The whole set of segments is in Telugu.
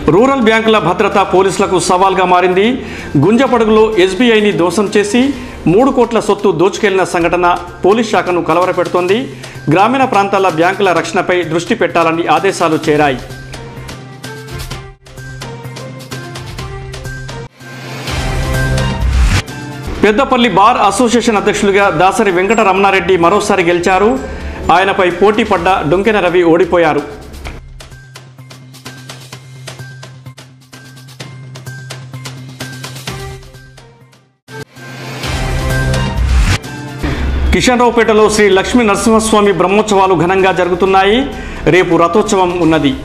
రూరల్ బ్యాంకుల భద్రత పోలీసులకు సవాల్గా మారింది గుంజపడుగులో ఎస్బీఐని దోషం చేసి మూడు కోట్ల సొత్తు దోచుకెళ్లిన సంఘటన పోలీస్ శాఖను కలవరపెడుతోంది గ్రామీణ ప్రాంతాల బ్యాంకుల రక్షణపై దృష్టి పెట్టాలని ఆదేశాలు చేరాయి పెద్దపల్లి బార్ అసోసియేషన్ అధ్యక్షులుగా దాసరి వెంకట రమణారెడ్డి మరోసారి గెలిచారు ఆయనపై పోటీ పడ్డ డొంకెన రవి ఓడిపోయారు కిషన్రావుపేటలో శ్రీ లక్ష్మీ నరసింహస్వామి బ్రహ్మోత్సవాలు ఘనంగా జరుగుతున్నాయి రేపు రథోత్సవం ఉన్నది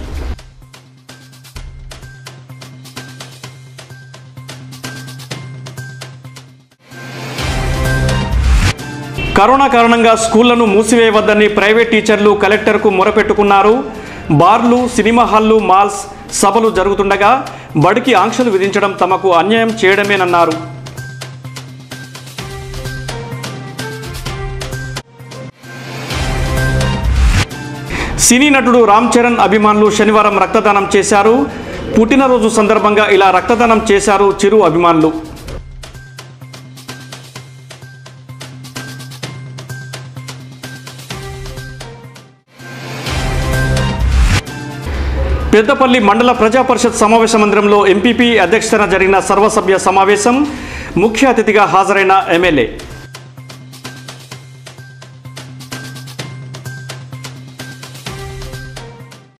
కరోనా కారణంగా స్కూళ్లను మూసివేయవద్దని ప్రైవేట్ టీచర్లు కలెక్టర్కు మొరపెట్టుకున్నారు బార్లు సినిమా హాళ్లు మాల్స్ సభలు జరుగుతుండగా బడికి ఆంక్షలు విధించడం తమకు అన్యాయం చేయడమేనన్నారు సినీ నటుడు రామ్ చరణ్ అభిమానులు శనివారం రక్తదానం చేశారు పుట్టినరోజు సందర్భంగా ఇలా రక్తదానం చేశారు చిరు అభిమానులు పెద్దపల్లి మండల ప్రజా పరిషత్ సమావేశ మందిరంలో ఎంపీపీ అధ్యక్షతన జరిగిన సర్వసభ్య సమావేశం ముఖ్య అతిథిగా హాజరైన ఎమ్మెల్యే